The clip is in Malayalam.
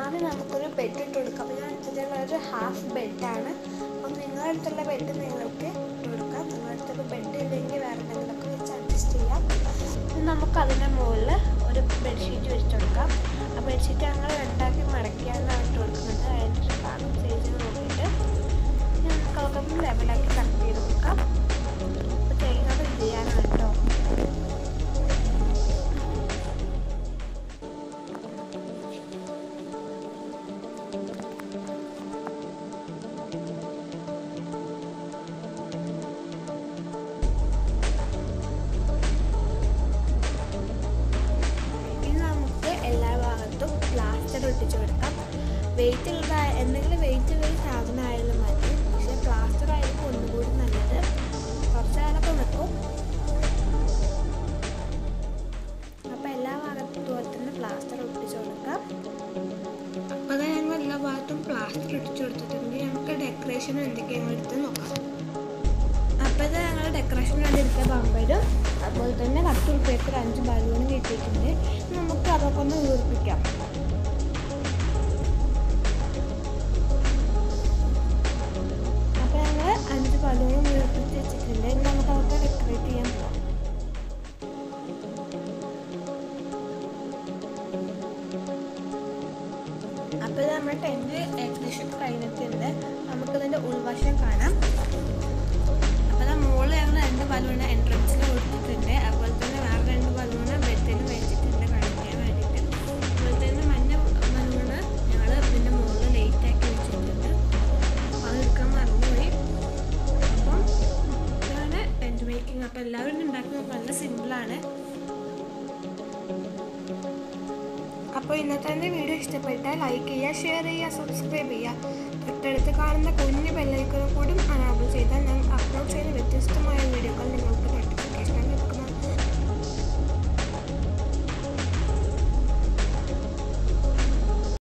ആദ്യം നമുക്കൊരു ബെഡ് ഇട്ട് കൊടുക്കാം അപ്പോൾ ഞാൻ എടുത്തിട്ടുള്ള ഒരു ഹാഫ് ബെഡാണ് അപ്പം നിങ്ങളുടെ അടുത്തുള്ള ബെഡ് നിങ്ങൾക്ക് ഇട്ട് കൊടുക്കാം നിങ്ങളുടെ അടുത്തൊരു ബെഡ് ഇല്ലെങ്കിൽ വേറെ എന്തെങ്കിലുമൊക്കെ വെച്ച് അഡ്ജസ്റ്റ് ചെയ്യാം ഇനി നമുക്ക് അതിൻ്റെ മുകളിൽ ഒരു ബെഡ്ഷീറ്റ് വെച്ച് കൊടുക്കാം ആ ബെഡ്ഷീറ്റ് ഞങ്ങൾ രണ്ടാക്കി മടക്കിയാണ് ഇട്ട് കൊടുക്കുന്നത് അതിൻ്റെ ഭാഗം സൈസ് നോക്കിയിട്ട് ഇനി നമുക്ക് അതൊക്കെ ലെവലാക്കി കട്ട് ചെയ്ത് കൊടുക്കാം അപ്പോൾ ചെയ്യുന്നത് ഇത് ചെയ്യാനാണ് കേട്ടോ ഇനി നമുക്ക് എല്ലാ ഭാഗത്തും പ്ലാസ്റ്റർ ഒട്ടിച്ച് കൊടുക്കാം വെയിറ്റ് ഉള്ള എന്തെങ്കിലും വെയിറ്റ് ഉള്ള ഒരു സാധനം ആയാലും മതി പക്ഷെ പ്ലാസ്റ്റർ ആയിരിക്കും ഒന്നുകൂടി നല്ലത് കുറച്ച് കാലമൊക്കെ നിൽക്കും അപ്പോൾ എല്ലാ ഭാഗത്തും ഇതുപോലെ തന്നെ പ്ലാസ്റ്റർ ഒട്ടിച്ച് കൊടുക്കാം അപ്പോൾ അത് ഞങ്ങൾ എല്ലാ ഭാഗത്തും പ്ലാസ്റ്റർ ഒട്ടിച്ച് കൊടുത്തിട്ടുണ്ട് നമുക്ക് ഡെക്കറേഷൻ എന്തൊക്കെയാണ് എടുത്ത് നോക്കാം അപ്പോൾ ഇത് ഞങ്ങൾ ഡെക്കറേഷൻ വേണ്ടി എടുത്ത ബമ്പരും അതുപോലെ തന്നെ കട്ടൂർ പേപ്പർ അഞ്ച് ബലൂണും കിട്ടിയിട്ടുണ്ട് ഇനി നമുക്ക് അതൊക്കെ ഒന്ന് വീർപ്പിക്കാം അപ്പോൾ ഞങ്ങൾ അഞ്ച് ബലൂണും വീർപ്പിച്ച് വെച്ചിട്ടുണ്ട് ഇനി നമുക്ക് അതൊക്കെ ഡെക്കറേറ്റ് ചെയ്യാൻ പോകാം അപ്പോൾ ഇത് നമ്മുടെ ടെൻറ്റ് ഏകദേശം കഴിഞ്ഞിട്ടുണ്ട് നമുക്കിതിൻ്റെ ഉൾവശം കാണാം അപ്പോൾ അത് മുകളിൽ ഞങ്ങൾ രണ്ട് ബലൂണ് എൻട്രൻസിൽ കൊടുത്തിട്ടുണ്ട് അതുപോലെ തന്നെ വേറെ രണ്ട് ബലൂണ് ബെഡിൽ വെച്ചിട്ടുണ്ട് കളിക്കാൻ വേണ്ടിയിട്ട് അതുപോലെ തന്നെ മഞ്ഞ ബലൂണ് ഞങ്ങൾ ഇതിൻ്റെ മുകളിൽ ലൈറ്റ് ആക്കി വെച്ചിട്ടുണ്ട് അപ്പോൾ അത് എടുക്കാൻ മറന്നുപോയി അപ്പം ഇതാണ് ടെൻറ്റ് മേക്കിംഗ് അപ്പോൾ എല്ലാവരും ഉണ്ടാക്കുന്നത് നല്ല സിമ്പിളാണ് അപ്പോൾ ഇന്നത്തെ എൻ്റെ വീഡിയോ ഇഷ്ടപ്പെട്ടാൽ ലൈക്ക് ചെയ്യുക ഷെയർ ചെയ്യുക സബ്സ്ക്രൈബ് ചെയ്യുക തൊട്ടടുത്ത് കാണുന്ന കുഞ്ഞു ബെല്ലൈക്കണും കൂടി അനാബിൾ ചെയ്താൽ ഞാൻ അപ്ലോഡ് ചെയ്യുന്ന വ്യത്യസ്തമായ